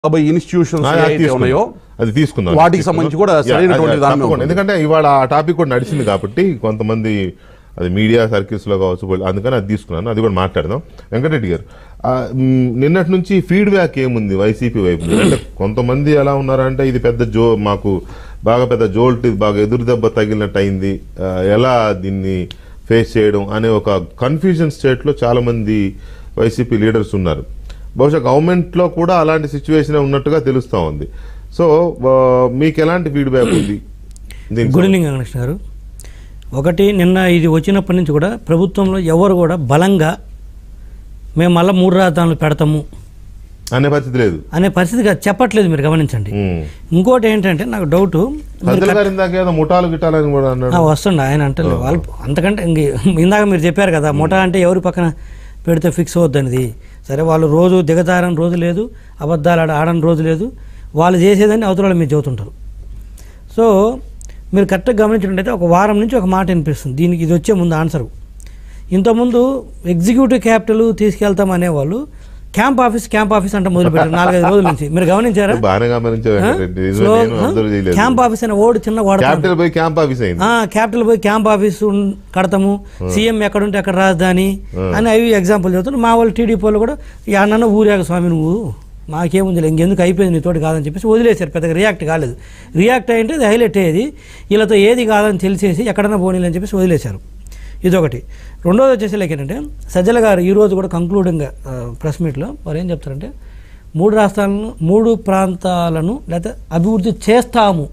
యాభై ఇన్స్టిట్యూషన్స్ ఆ, అది ఏవైతే తీసుకుందాం. ఉన్నాయో అది తీసుకుందాం వాటికి తీసుకుందాం. సంబంధించి కూడా యా, సరైనటువంటి అది దాని మీద తప్పకుండా. ఉంటుంది. ఎందుకంటే ఇవాళ ఆ టాపిక్ కూడా నడిచింది కాబట్టి కొంతమంది అది మీడియా సర్కిల్స్ లో కావచ్చు వాళ్ళు- అందుకని అది తీసుకున్నాను అది కూడా మాట్లాడదాం వెంకటరెడ్డి గారు ఆ, మ్, నిన్నటి నుంచి ఫీడ్బ్యాక్ ఏముంది వైసీపీ వైపు నుంచి? అంటే కొంతమంది ఎలా ఉన్నారంటే ఇది పెద్ద జో మాకు బాగా పెద్ద జోల్ట్ ఇది బాగా ఎదురు దెబ్బ తగిలినట్టు అయింది ఆ, ఎలా దీన్ని ఫేస్ చేయడం అనే ఒక కన్ఫ్యూజన్ స్టేట్ లో చాలా మంది వైసీపీ లీడర్స్ ఉన్నారు బహుశా గవర్నమెంట్ లో కూడా అలాంటి సిచ్యువేషన్ ఉన్నట్టుగా తెలుస్తా ఉంది సో ఆ, మీకు ఎలాంటి ఫీడ్బ్యాక్ ఉంది దీనికి గుడ్ ఈవినింగ్ వెంకటేష్ గారు ఒకటి నిన్న ఇది వచ్చినప్పటి నుంచి కూడా ప్రభుత్వంలో ఎవరు కూడా బలంగా మేము మళ్ళీ మూడు రాజధానులు పెడతాము అనే పరిస్థితి లేదు అనే పరిస్థితి కాదు, చెప్పట్లేదు మీరు గమనించండి ఉమ్. ఇంకోటి ఏంటంటే నాకు డౌట్ సజ్జల గారు ఇందాక ఏదో ముఠాలు గిట్టాలని కూడా అన్నాడు వస్తుండే ఆయన అంటే వాళ్ళు అంతకంటే ఇంక ఇందాక మీరు చెప్పారు కదా ముఠా అంటే ఎవరి పక్కన పెడితే ఫిక్స్ అవుద్దనేది సరే వాళ్ళు రోజు దిగజారని రోజు లేదు అబద్ధాలు ఆడ ఆడని రోజు లేదు వాళ్ళు చేసేదని అవతల వాళ్ళు మీరు చెబుతుంటారు సో మీరు కరెక్ట్గా గమనించినట్టయితే ఒక వారం నుంచి ఒక మాట వినిపిస్తుంది దీనికి ఇది వచ్చే ముందు ఆన్సర్ ఇంతకుముందు ఎగ్జిక్యూటివ్ క్యాపిటల్ తీసుకెళ్తాం అనేవాళ్ళు క్యాంప్ ఆఫీస్ క్యాంప్ ఆఫీస్ అంటే మొదలుపెట్టారు నాలుగైదు రోజుల నుంచి మీరు గమనించారా బాగానే గమనించావు వెంకటరెడ్డి. నిజమే, స్లో- నేను అబ్జర్వ్ చేయలేదు క్యాంప్ ఆఫీస్ అనే ఓడి చిన్న వాడతాం క్యాపిటల్ పోయి క్యాంప్ ఆఫీస్ అయింది ఆ, క్యాపిటల్ పోయి క్యాంప్ ఆఫీస్ ఉన్- కడతాము సీఎం ఎక్కడుంటే అక్కడ రాజధాని అని అవి ఎగ్జాంపుల్ చెబుతున్నారు మా వాళ్ళు టీడీపీ వాళ్ళు కూడా ఈ అన్న ఊరేగ స్వామి నువ్వు మాకేముంది ఇంకెందుకు అయిపోయింది నీతోటి కాదని చెప్పేసి వదిలేశారు పెద్దగా రియాక్ట్ కాలేదు రియాక్ట్ అయ్యింటే అది హైలైట్ అయ్యేది వీళ్ళతో ఏది కాదని తెలిసేసి ఎక్కడన్నా పోనీలు అని చెప్పేసి వదిలేశారు ఇదొకటి రెండోది వచ్చేసి లైక్ ఏంటంటే సజ్జల గారు ఈ రోజు కూడా కంక్లూడింగ్ ప్రెస్ మీట్లో వారు ఏం చెప్తారంటే మూడు రాష్ట్రాలను మూడు ప్రాంతాలను లేకపోతే అభివృద్ధి చేస్తాము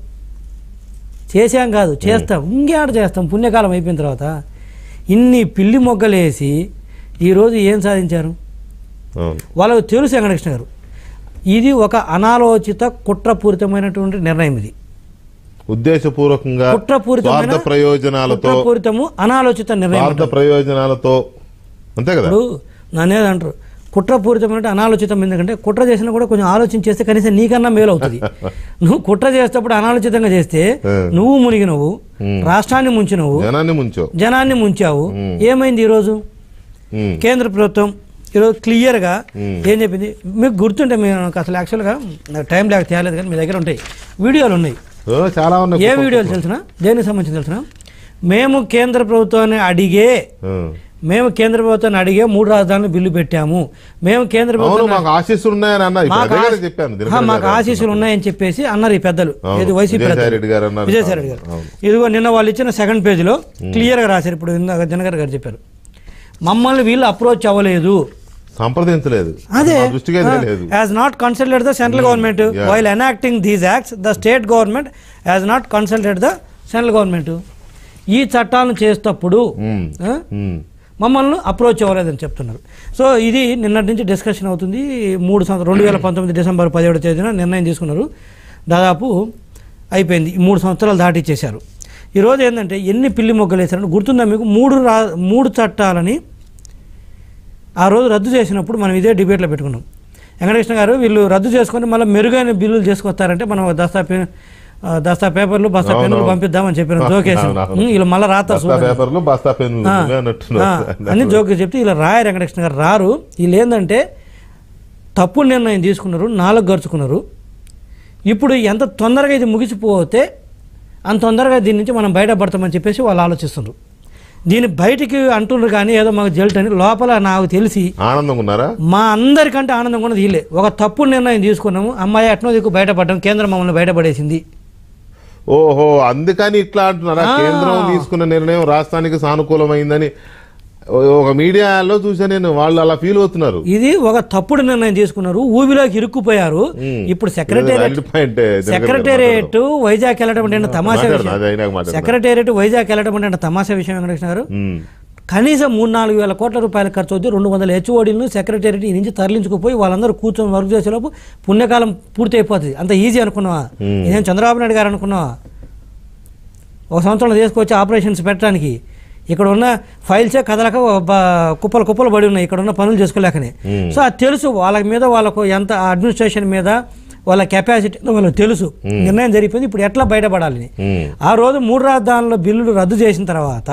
చేసాం కాదు చేస్తాం ఇంకేడ చేస్తాం పుణ్యకాలం అయిపోయిన తర్వాత ఇన్ని పిల్లి మొగ్గలేసి ఈరోజు ఏం సాధించారు అవును వాళ్ళకు తెలుసు వెంకటకృష్ణ గారు ఇది ఒక అనాలోచిత కుట్రపూరితమైనటువంటి నిర్ణయం ఇది ఉద్దేశపూర్వకంగా కుట్రపూరితమైన స్వార్థ ప్రయోజనాలతో కుట్రపూరితము అనాలోచిత నిర్ణయం స్వార్థ అంటారు. ప్రయోజనాలతో అంతే కదా ఇప్పుడు నన్నేది అంటారు కుట్రపూరితమైన అనాలోచితం ఎందుకంటే కుట్ర చేసినా కూడా కొంచెం ఆలోచన చేస్తే కనీసం నీకన్నా మేలు అవుతుంది నువ్వు కుట్ర చేసేటప్పుడు అనాలోచితంగా చేస్తే నువ్వు మునిగినవు రాష్ట్రాన్ని ముంచినవు జనాన్ని ముంచో జనాన్ని ముంచావు ఏమైంది ఈరోజు ఉమ్. కేంద్ర ప్రభుత్వం ఈరోజు క్లియర్గా ఏం చెప్పింది మీకు గుర్తుంటే మేము అసలు యాక్చువల్గా నాకు టైం లేక తేలేదు కానీ మీ దగ్గర ఉంటాయి వీడియోలు ఉన్నాయి ఓ, చాలా ఉన్నాయి ఏ వీడియోలు తెలిసిన దేనికి సంబంధించి తెలిసిన మేము కేంద్ర ప్రభుత్వాన్ని అడిగే ఆ. మేము కేంద్ర ప్రభుత్వాన్ని అడిగే మూడు రాజధానులు బిల్లు పెట్టాము మేము కేంద్ర అవును ప్రభుత్వం మాకు ఆశీస్సులు ఉన్నాయని అన్న ఇప్పుడు మాకు అదే కదా ఆశ- చెప్పాను ఆ, దినకర్ మాకు గారు. ఆశీస్సులు ఉన్నాయని చెప్పేసి అన్నారు ఈ పెద్దలు అవును. ఇది వైసీపీ విజయసాయి పెద్దలు. రెడ్డి గారు అన్నారు. విజయసాయి రెడ్డి గారు అవును. ఇదిగో నిన్న వాళ్ళు ఇచ్చిన సెకండ్ పేజీలో క్లియర్గా రాశారు ఇప్పుడు ఇందాక దినకర్ గారు చెప్పారు మమ్మల్ని వీళ్ళు అప్రోచ్ అవ్వలేదు సంప్రదించలేదు అదే మా దృష్టికి అది లేదు has not consulted the central government yeah. While enacting these acts the state government has not consulted the central government ఈ చట్టాలను చేసేటప్పుడు ఉమ్. ఆ, ఉమ్. మమ్మల్ని అప్రోచ్ అవ్వలేదని చెప్తున్నారు సో ఇది నిన్నటి నుంచి డిస్కషన్ అవుతుంది మూడు సంవత్సరం రెండు వేల పంతొమ్మిది డిసెంబర్ పదిహేడు తేదీన నిర్ణయం తీసుకున్నారు దాదాపు అయిపోయింది ఈ మూడు సంవత్సరాలు దాటిచ్చేశారు ఈరోజు ఏంటంటే ఎన్ని పిల్లి మొగ్గలు వేశారంటే గుర్తుందా మీకు మూడు రా మూడు చట్టాలని ఆ రోజు రద్దు చేసినప్పుడు మనం ఇదే డిబేట్లో పెట్టుకున్నాం వెంకటకృష్ణ గారు వీళ్ళు రద్దు చేసుకొని మళ్ళీ మెరుగైన బిల్లులు చేసుకొస్తారంటే మనం దస్తా పే ఆ, దస్తా పేపర్లు బస్తా అవును, పెన్నులు అవును. పంపిద్దామని చెప్పిన జోకేసి అవును, అవును. వీళ్ళు మళ్ళీ రాస్తారు బస్తా చూడండి. పేపర్లు బస్తా పెన్నులు ఆ, నువ్వే అన్నట్టున్నావు. ఆ, అన్ని జోక్గా చెప్తే ఇలా రాయరు వెంకటకృష్ణ గారు రారు వీళ్ళు ఏంటంటే తప్పు నిర్ణయం తీసుకున్నారు నాలుగు గరుచుకున్నారు ఇప్పుడు ఎంత తొందరగా ఇది ముగిసిపోతే అంత తొందరగా దీని నుంచి మనం బయటపడతామని చెప్పేసి వాళ్ళు ఆలోచిస్తున్నారు దీన్ని బయటికి అంటున్నారు కానీ ఏదో మాకు జల్ట్ అని లోపల నాకు తెలిసి ఆనందంగా ఉన్నారా మా అందరికంటే ఆనందంగా ఉన్నది వీళ్ళే ఒక తప్పు నిర్ణయం తీసుకున్నాము అమ్మాయి అట్నో దిక్కు బయటపడ్డాం కేంద్రం మమ్మల్ని బయటపడేసింది ఓహో అందుకని ఇట్లా అంటున్నారా ఆ. కేంద్రం తీసుకున్న నిర్ణయం రాష్ట్రానికి సానుకూలమైందని ఓ- ఒక మీడియాలో చూసా నేను వాళ్ళు అలా ఫీల్ అవుతున్నారు ఇది ఒక తప్పుడు నిర్ణయం తీసుకున్నారు ఊబిలోకి ఇరుక్కుపోయారు ఇప్పుడు సెక్రటేరియట్ valid point, దినకర్ గారు సెక్రటేరియట్ వైజాగ్ వెళ్ళడం అంటే తమాషా మాట్లాడు, విషయం అది అయినాక మాట్లాడదాం. సెక్రటేరియట్ వైజాగ్ వెళ్ళడం అంటే తమాషా విషయం వెంకటకృష్ణ గారు ఉమ్. కనీసం మూడు నాలుగు వేల కోట్ల రూపాయలు ఖర్చు అవుతుంది రెండు వందల హెచ్ఓడీలను సెక్రటేరియట్ ఈ నుంచి తరలించుకుపోయి వాళ్ళందరూ కూర్చొని వర్క్ చేసేలోపు పుణ్యకాలం పూర్తి అయిపోతుంది అంత ఈజీ అనుకున్నావా ఇదేం చంద్రబాబు నాయుడు గారు అనుకున్నావా ఒక సంవత్సరంలో తీసుకొచ్చి ఆపరేషన్స్ పెట్టడానికి ఇక్కడ ఉన్న ఫైల్సే కదలక బ- కుప్పలు కుప్పలు పడి ఉన్నాయి ఇక్కడ ఉన్న పనులు చేసుకోలేకనే సో అది తెలుసు వాళ్ళ మీద వాళ్ళకు ఎంత అడ్మినిస్ట్రేషన్ మీద వాళ్ళ కెపాసిటీ వాళ్ళకి తెలుసు నిర్ణయం జరిగిపోయింది ఇప్పుడు ఎట్లా బయటపడాలని ఉమ్. ఆ రోజు మూడు రాజధానుల బిల్లులు రద్దు చేసిన తర్వాత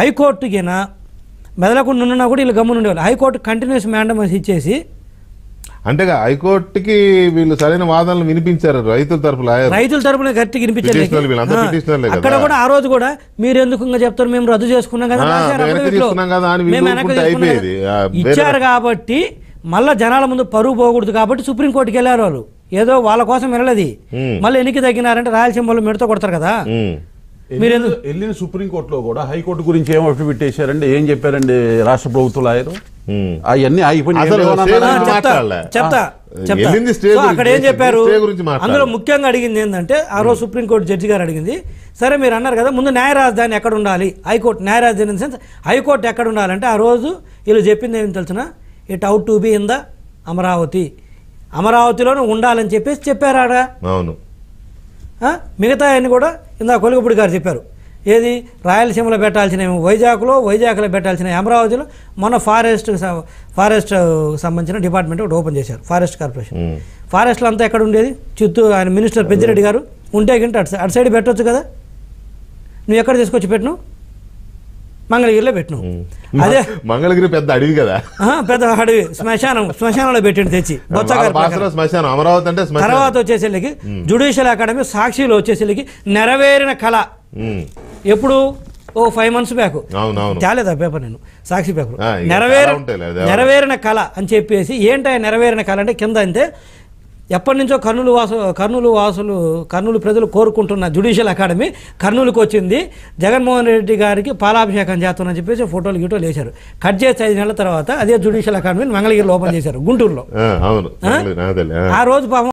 హైకోర్టుకిన మెదలకుండా ఉన్నా కూడా వీళ్ళు గమ్మున ఉండేవాళ్ళు హైకోర్టు కంటిన్యూస్ మ్యాండమస్ ఇచ్చేసి అంటే హైకోర్టుకి వీళ్ళు సరైన వాదనలు వినిపించారు రైతుల తరపు లాయర్ రైతుల తరపున గట్టి పిటిషనర్లు వీళ్ళంతా పిటిషనర్లే కదా. అక్కడ కూడా ఆ రోజు కూడా మీరు ఎందుకు ఇంకా చెప్తారు మేము రద్దు చేసుకున్నాం కదా ఆ, రాశారు వెనక్కి affidavit లో. తీసుకున్నాం కదా అని వీళ్ళు మేము వెనక్కి ఊరుకుంటే తీసుకున్నాం అయిపోయేది. కదా. ఆ, వేరే- ఇచ్చారు కాబట్టి మళ్ళా జనాల ముందు పరువు పోకూడదు కాబట్టి సుప్రీంకోర్టుకి వెళ్ళారు వాళ్ళు ఏదో వాళ్ళ కోసం వెళ్ళలేదు ఉమ్. మళ్ళీ ఎన్నిక తగ్గినారంటే రాయలసీమలో మెడతో కొడతారు కదా ఉమ్. మీరు వెళ్ళిన వెళ్ళిన సుప్రీంకోర్టులో కూడా హైకోర్టు గురించి ఏం అఫిడవిట్ చేశారండి ఏం చెప్పారండి రాష్ట్ర ప్రభుత్వ లాయరు ఉమ్. అవన్నీ ఆగిపోయినాయి అసలు ఏమన్నా స్టే అన్నారా? ఆ, గురించి చెప్తా మాట్లాడలే. చెప్తా ఆ, చెప్తా వెళ్ళింది స్టే సో గురించి అక్కడ ఏం చేసింది. చెప్పారు స్టే గురించి మాట్లాడాలి. అందులో ముఖ్యంగా అడిగింది ఏంటంటే ఆ రోజు సుప్రీంకోర్టు జడ్జి గారు అడిగింది సరే మీరు అన్నారు కదా ముందు న్యాయ రాజధాని ఎక్కడ ఉండాలి హైకోర్టు న్యాయ రాజధాని ఇన్ సెన్స్ హైకోర్టు ఎక్కడ ఉండాలంటే ఆ రోజు వీళ్ళు చెప్పింది ఏం తెలుసిన it ought to be in the Amaravati అమరావతిలోనే ఉండాలని చెప్పేసి చెప్పారు ఆడ అవును ఆ? మిగతా అన్ని కూడా ఇందా కొలుగుపుడి గారు చెప్పారు ఏది రాయలసీమలో పెట్టాల్సిన వైజాగ్లో వైజాగ్లో పెట్టాల్సిన అమరావతిలో మొన్న ఫారెస్ట్ ఫారెస్ట్ సంబంధించిన డిపార్ట్మెంట్ ఒకటి ఓపెన్ చేశారు ఫారెస్ట్ కార్పొరేషన్ ఉమ్. ఫారెస్ట్లో అంతా ఎక్కడ ఉండేది చిత్తూరు ఆయన మినిస్టర్ పెద్దిరెడ్డి గారు ఉంటే గింటే అటు సై- అటు సైడ్ పెట్టొచ్చు కదా నువ్వు ఎక్కడ తీసుకొచ్చి పెట్టను మంగళగిరిలో పెట్టను అదే మంగళగిరి పెద్ద అడవి కదా ఆహా, పెద్ద అడవి శ్మశానం శ్మశానంలో పెట్టిండు తెచ్చి బొత్స వాళ్ళ గారి ప్రకారం. భాషలో శ్మశానం అమరావతి అంటే శ్మశానం తర్వాత వచ్చేసరికి జుడిషియల్ అకాడమీ సాక్షిలో వచ్చేసరికి నెరవేరిన కళ ఉమ్. ఎప్పుడు ఓ ఫైవ్ మంత్స్ బ్యాక్ అవునవును చాలేదా పేపర్ నేను సాక్షి పేపర్ ఆ, ఇక నెరవేర చాలా ఉంటాయిలే, అది ఎవరు- నెరవేరిన కళ అని చెప్పేసి ఏంటో నెరవేరిన కళ అంటే కింద అంతే ఎప్పటి నుంచో కర్నూలు వాసు కర్నూలు వాసులు కర్నూలు ప్రజలు కోరుకుంటున్న జుడిషియల్ అకాడమీ కర్నూలుకి వచ్చింది జగన్మోహన్ రెడ్డి గారికి పాలాభిషేకం చేస్తామని చెప్పేసి ఫోటోలు గిటోలు వేశారు కట్ చేసి ఐదు నెలల తర్వాత అదే జుడిషియల్ అకాడమీ మంగళగిరిలో ఓపెన్ చేశారు గుంటూరులో ఆ, అవును మంగళగిరి, నాకు తెలియదు. ఆ. ఆ రోజు పాపం